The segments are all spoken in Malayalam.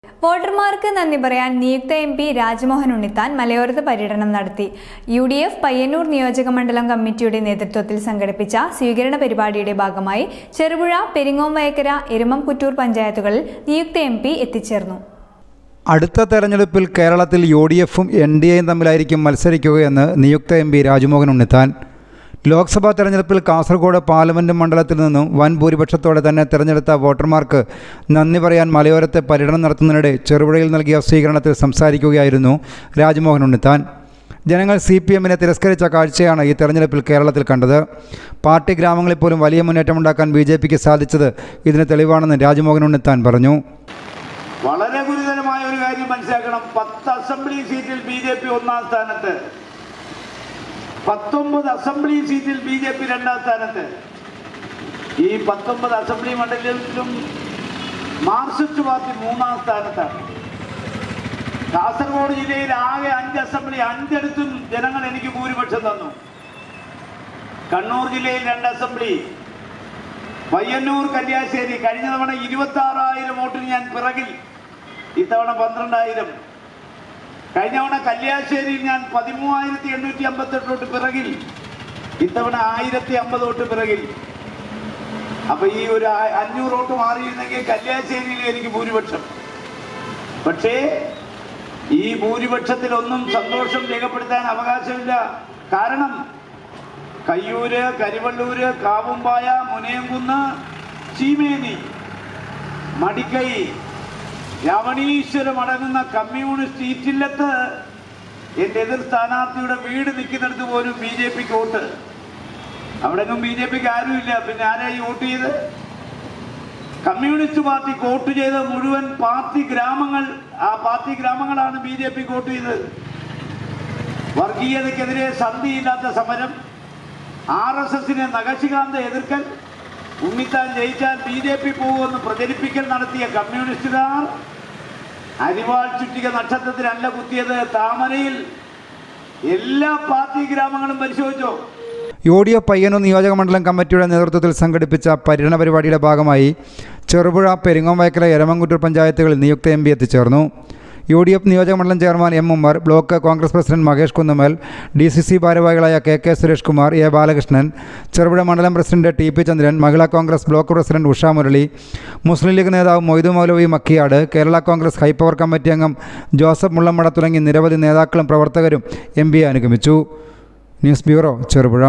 വോട്ടർമാർക്ക് നന്ദി പറയാൻ നിയുക്ത എം പി രാജ്മോഹൻ ഉണ്ണിത്താൻ മലയോരത്ത് പര്യടനം നടത്തി യു ഡി എഫ് പയ്യന്നൂർ നിയോജക മണ്ഡലം കമ്മിറ്റിയുടെ നേതൃത്വത്തിൽ സംഘടിപ്പിച്ച സ്വീകരണ പരിപാടിയുടെ ഭാഗമായി ചെറുപുഴ പെരിങ്ങോംവയക്കര എരുമം കുറ്റൂർ പഞ്ചായത്തുകളിൽ നിയുക്ത എം പി എത്തിച്ചേർന്നു അടുത്ത തെരഞ്ഞെടുപ്പിൽ കേരളത്തിൽ യു ഡി എഫും എൻ ഡി എയും തമ്മിലായിരിക്കും മത്സരിക്കുകയെന്ന് നിയുക്ത എം പി രാജ്മോഹൻ ഉണ്ണിത്താൻ ലോക്സഭാ തെരഞ്ഞെടുപ്പിൽ കാസർഗോഡ് പാർലമെൻറ്റ് മണ്ഡലത്തിൽ നിന്നും വൻ ഭൂരിപക്ഷത്തോടെ തന്നെ തിരഞ്ഞെടുത്ത വോട്ടർമാർക്ക് നന്ദി പറയാൻ മലയോരത്തെ പര്യടനം നടത്തുന്നതിനിടെ ചെറുപുഴയിൽ നൽകിയ സ്വീകരണത്തിൽ സംസാരിക്കുകയായിരുന്നു രാജ്മോഹൻ ഉണ്ണിത്താൻ ജനങ്ങൾ സി പി എമ്മിനെ തിരസ്കരിച്ച കാഴ്ചയാണ് ഈ തെരഞ്ഞെടുപ്പിൽ കേരളത്തിൽ കണ്ടത് പാർട്ടി ഗ്രാമങ്ങളിൽ പോലും വലിയ മുന്നേറ്റമുണ്ടാക്കാൻ ബി ജെ പിക്ക് സാധിച്ചത് ഇതിന് തെളിവാണെന്ന് രാജ്മോഹൻ ഉണ്ണിത്താൻ പറഞ്ഞു വളരെ ഗുരുതരമായ ഒരു കാര്യം മനസ്സിലാക്കണം പത്ത് അസംബ്ലി സീറ്റിൽ ബി ജെ പി ഒന്നാം സ്ഥാനത്ത് പത്തൊമ്പത് അസംബ്ലി സീറ്റിൽ ബി ജെ പി രണ്ടാം സ്ഥാനത്ത് ഈ പത്തൊമ്പത് അസംബ്ലി മണ്ഡലത്തിലും മാർക്സിസ്റ്റ് പാർട്ടി മൂന്നാം സ്ഥാനത്താണ് കാസർഗോഡ് ജില്ലയിൽ ആകെ അഞ്ച് അസംബ്ലി അഞ്ചിടത്തും ജനങ്ങൾ എനിക്ക് ഭൂരിപക്ഷം തന്നു കണ്ണൂർ ജില്ലയിൽ രണ്ട് അസംബ്ലി പയ്യന്നൂർ കല്യാശ്ശേരി കഴിഞ്ഞ തവണ ഇരുപത്തി ആറായിരം വോട്ടിന് ഞാൻ പിറകിൽ ഇത്തവണ പന്ത്രണ്ടായിരം കഴിഞ്ഞ തവണ കല്യാശ്ശേരിയിൽ ഞാൻ പതിമൂവായിരത്തി എണ്ണൂറ്റി അമ്പത്തെട്ട് വോട്ട് പിറകിൽ ഇത്തവണ ആയിരത്തി അമ്പത് വോട്ട് പിറകിൽ അപ്പൊ ഈ ഒരു ആ- അഞ്ഞൂറ് വോട്ട് മാറിയിരുന്നെങ്കിൽ കല്യാശ്ശേരിയിൽ എനിക്ക് ഭൂരിപക്ഷം പക്ഷേ ഈ ഭൂരിപക്ഷത്തിലൊന്നും സന്തോഷം രേഖപ്പെടുത്താൻ അവകാശമില്ല കാരണം കയ്യൂര് കരിവള്ളൂര് കാവുമ്പായ മുനയംകുന്ന് ചീമേനി മടിക്കൈ രമണീശ്വരം അടങ്ങുന്ന കമ്മ്യൂണിസ്റ്റ് ഈറ്റില്ലത്ത് എൻ്റെ എതിർ സ്ഥാനാർത്ഥിയുടെ വീട് നിൽക്കുന്നിടത്ത് പോലും ബി ജെ പിക്ക് വോട്ട് അവിടെങ്ങും ബി ജെ പിക്ക് ആരുമില്ല പിന്നെ ആരായി വോട്ട് ചെയ്ത് കമ്മ്യൂണിസ്റ്റ് പാർട്ടിക്ക് വോട്ട് ചെയ്ത മുഴുവൻ പാർട്ടി ഗ്രാമങ്ങൾ ആ പാർട്ടി ഗ്രാമങ്ങളാണ് ബി ജെ പിക്ക് വോട്ട് ചെയ്തത് വർഗീയതയ്ക്കെതിരെ സന്ധിയില്ലാത്ത സമരം ആർ എസ് എസിനെ നഖശികാന്ത എതിർക്കൽ ഉണ്ണിത്താൻ ജയിച്ചാൽ ബി ജെ പി പോകുമെന്ന് പ്രചരിപ്പിക്കൽ നടത്തിയ കമ്മ്യൂണിസ്റ്റുകാർ അരിവാൾ ചുറ്റിക നക്ഷത്രത്തിലല്ല കുത്തിയത് താമരയിൽ എല്ലാ പാർട്ടി ഗ്രാമങ്ങളും പരിശോധിച്ചോ യു ഡി എഫ് പയ്യന്നൂർ നിയോജക മണ്ഡലം കമ്മിറ്റിയുടെ നേതൃത്വത്തിൽ സംഘടിപ്പിച്ച പര്യടന പരിപാടിയുടെ ഭാഗമായി ചെറുപുഴ പെരിങ്ങോംവയക്കര എരമംകുറ്റൂർ പഞ്ചായത്തുകളിൽ നിയുക്ത എം പി എത്തിച്ചേർന്നു യു ഡി എഫ് നിയോജക മണ്ഡലം chairman M Ummer block Congress president Mahesh Kunnummal D C C ഭാരവാഹികളായ K K Suresh Kumar A Balakrishnan Cherupuzha മണ്ഡലം president T P Chandran Mahila Congress block president Usha Murali Muslim League നേതാവ് മൊയ്തു മൗലവി മക്കിയാട് കേരള കോൺഗ്രസ് ഹൈപ്പവർ കമ്മിറ്റി അംഗം ജോസഫ് മുള്ളമ്മട തുടങ്ങി നിരവധി നേതാക്കളും പ്രവർത്തകരും എം പിയെ അനുഗമിച്ചു news bureau Cherupuzha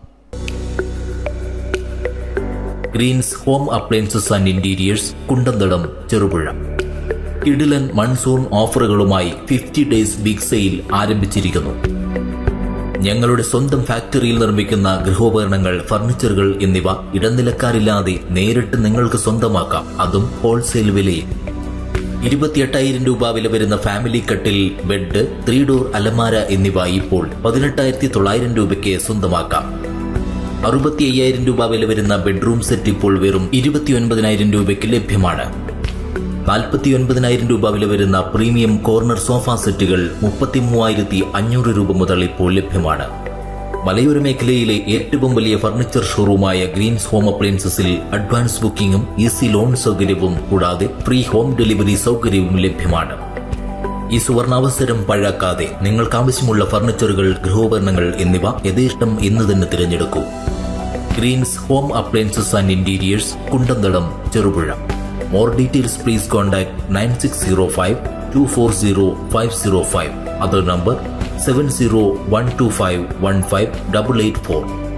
Greens home appliances and interiors കുണ്ടന്തടം Cherupuzha കിടിലൻ മൺസൂൺ ഓഫറുകളുമായി ഫിഫ്റ്റി ഡേയ്സ് ബിഗ് സെയിൽ ആരംഭിച്ചിരിക്കുന്നു ഞങ്ങളുടെ സ്വന്തം ഫാക്ടറിയിൽ നിർമ്മിക്കുന്ന ഗൃഹോപകരണങ്ങൾ ഫർണിച്ചറുകൾ എന്നിവ ഇടനിലക്കാരില്ലാതെ നേരിട്ട് നിങ്ങൾക്ക് സ്വന്തമാക്കാം അതും ഹോൾസെയിൽ വിലയിൽ ഇരുപത്തിയെട്ടായിരം രൂപ വില വരുന്ന ഫാമിലി കട്ടിൽ ബെഡ് ത്രീ ഡോർ അലമാര എന്നിവ ഇപ്പോൾ പതിനെട്ടായിരത്തി തൊള്ളായിരം രൂപയ്ക്ക് സ്വന്തമാക്കാം അറുപത്തി അയ്യായിരം രൂപ വില വരുന്ന ബെഡ്റൂം സെറ്റ് ഇപ്പോൾ വെറും ഇരുപത്തിയൊൻപതിനായിരം രൂപയ്ക്ക് ലഭ്യമാണ് നാൽപ്പത്തി ഒൻപതിനായിരം രൂപ വില വരുന്ന പ്രീമിയം കോർണർ സോഫ സെറ്റുകൾ മുപ്പത്തി മൂവായിരത്തി അഞ്ഞൂറ് രൂപ മുതൽ ഇപ്പോൾ ലഭ്യമാണ് മലയോര മേഖലയിലെ ഏറ്റവും വലിയ ഫർണിച്ചർ ഷോറൂമായ ഗ്രീൻസ് ഹോം അപ്ലയൻസസിൽ അഡ്വാൻസ് ബുക്കിംഗും ഈസി ലോൺ സൗകര്യവും കൂടാതെ ഫ്രീ ഹോം ഡെലിവറി സൗകര്യവും ലഭ്യമാണ് ഈ സുവർണാവസരം പഴാക്കാതെ നിങ്ങൾക്ക് ആവശ്യമുള്ള ഫർണിച്ചറുകൾ ഗൃഹോപകരണങ്ങൾ എന്നിവ യഥേഷ്ടം ഇന്ന് തന്നെ തിരഞ്ഞെടുക്കൂ Greens home appliances and interiors Kundamthalam Cherupuzha more details please contact nine six zero five two four zero five zero five other number seven zero one two five one five double eight four